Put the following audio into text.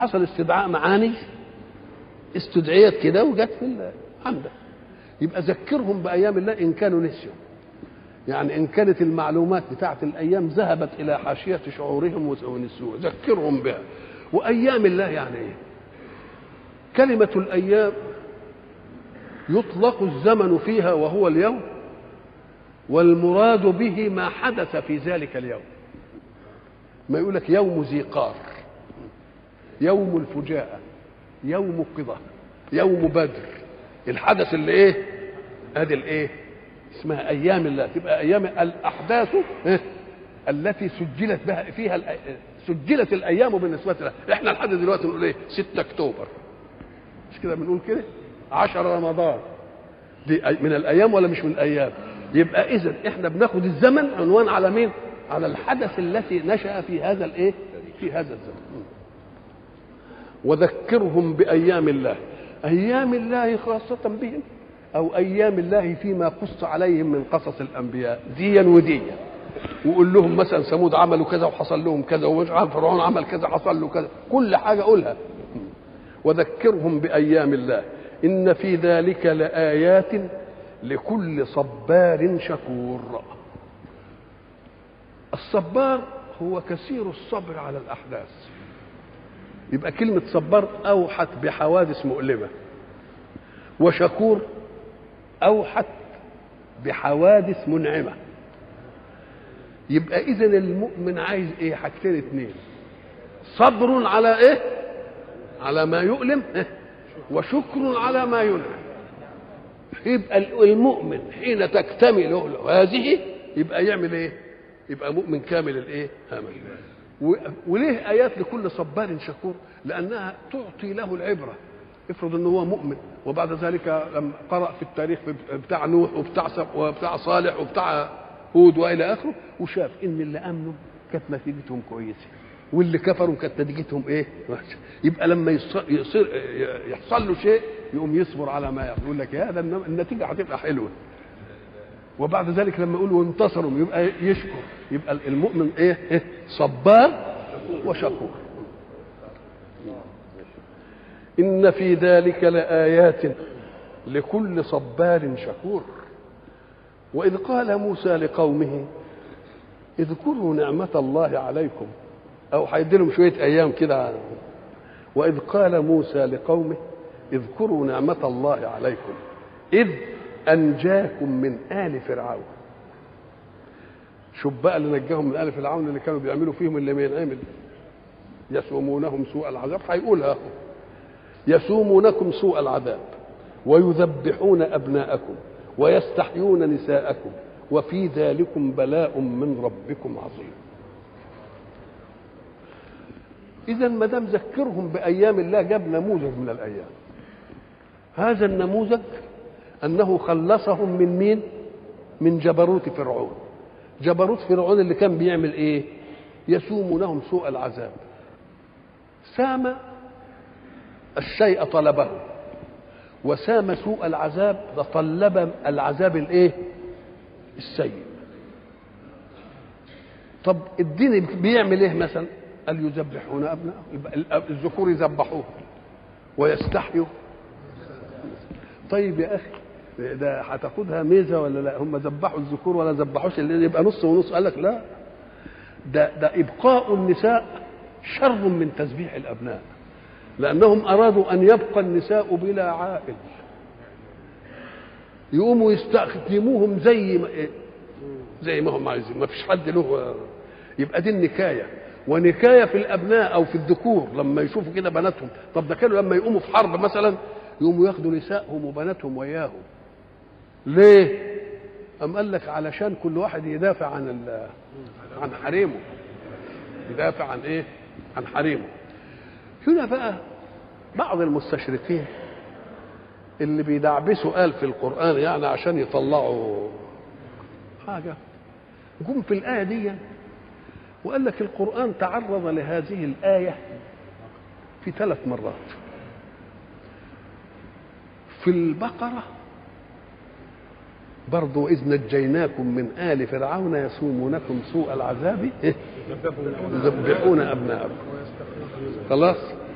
حصل استدعاء معاني استدعيت كده وجت في عندك يبقى ذكرهم بايام الله ان كانوا نسيوا يعني ان كانت المعلومات بتاعت الايام ذهبت الى حاشيه شعورهم ونسوها ذكرهم بها وايام الله يعني ايه كلمه الايام يطلق الزمن فيها وهو اليوم والمراد به ما حدث في ذلك اليوم ما يقول لك يوم ذي قار يوم الفجاءة يوم قضى يوم بدر الحدث اللي ايه ادي الايه اسمها ايام الله تبقى ايام الاحداث إيه؟ التي سجلت بها فيها سجلت الايام بالنسبه لها احنا لحد دلوقتي نقول ايه 6 اكتوبر مش كده بنقول كده 10 رمضان دي من الايام ولا مش من الايام يبقى اذا احنا بناخد الزمن عنوان على مين على الحدث الذي نشا في هذا الايه في هذا الزمن وذكرهم بايام الله ايام الله خاصه بهم او ايام الله فيما قص عليهم من قصص الانبياء ديا وديا وقول لهم مثلا ثمود عملوا كذا وحصل لهم كذا ومش عارف فرعون عمل كذا حصل له كذا كل حاجه قولها وذكرهم بايام الله ان في ذلك لايات لكل صبار شكور الصبار هو كثير الصبر على الاحداث يبقى كلمه صبار اوحت بحوادث مؤلمه وشكور اوحت بحوادث منعمه يبقى اذا المؤمن عايز ايه حاجتين اتنين صبر على ايه على ما يؤلم إيه؟ وشكر على ما ينعم يبقى المؤمن حين تكتمل له هذه يبقى يعمل ايه يبقى مؤمن كامل الايه امل وليه ايات لكل صبار شكور لانها تعطي له العبره افرض ان هو مؤمن وبعد ذلك لما قرأ في التاريخ بتاع نوح وبتاع وبتاع صالح وبتاع هود والى اخره وشاف ان اللي امنوا كانت نتيجتهم كويسه واللي كفروا كانت نتيجتهم ايه وحشه يبقى لما يصير يحصل له شيء يقوم يصبر على ما يقول لك يا هذا النتيجه هتبقى حلوه وبعد ذلك لما يقول وانتصروا يبقى يشكر يبقى المؤمن ايه, إيه؟ صبار وشكور ان في ذلك لايات لكل صبار شكور واذ قال موسى لقومه اذكروا نعمه الله عليكم او هيديلهم شويه ايام كده واذ قال موسى لقومه اذكروا نعمه الله عليكم اذ انجاكم من ال فرعون شوف بقى اللي نجاهم من ال فرعون اللي كانوا بيعملوا فيهم اللي ما ينعمل يسومونهم سوء العذاب هيقولها يسومونكم سوء العذاب ويذبحون ابناءكم ويستحيون نساءكم وفي ذلكم بلاء من ربكم عظيم اذا ما دام ذكرهم بايام الله جاب نموذج من الايام هذا النموذج انه خلصهم من مين من جبروت فرعون جبروت فرعون اللي كان بيعمل ايه يسومونهم سوء العذاب سام الشيء طلبه وسام سوء العذاب طلب العذاب الايه السيء طب الدين بيعمل ايه مثلا قال يذبحون ابنائهم الذكور يذبحوه ويستحيوا طيب يا اخي ده هتاخدها ميزه ولا لا هم ذبحوا الذكور ولا ذبحوش اللي يبقى نص ونص قال لك لا ده ده ابقاء النساء شر من تذبيح الابناء لانهم ارادوا ان يبقى النساء بلا عائل يقوموا يستخدموهم زي ما زي ما هم عايزين ما فيش حد له يبقى دي النكايه ونكايه في الابناء او في الذكور لما يشوفوا كده بناتهم طب ده كانوا لما يقوموا في حرب مثلا يقوموا ياخدوا نسائهم وبناتهم وياهم ليه أم قال لك علشان كل واحد يدافع عن عن حريمه يدافع عن ايه عن حريمه هنا بقى بعض المستشرقين اللي بيدعبسوا قال في القرآن يعني عشان يطلعوا حاجة جم في الآية دي وقال لك القرآن تعرض لهذه الآية في ثلاث مرات في البقرة برضو إذ نجيناكم من آل فرعون يسومونكم سوء العذاب يذبحون أبناءكم خلاص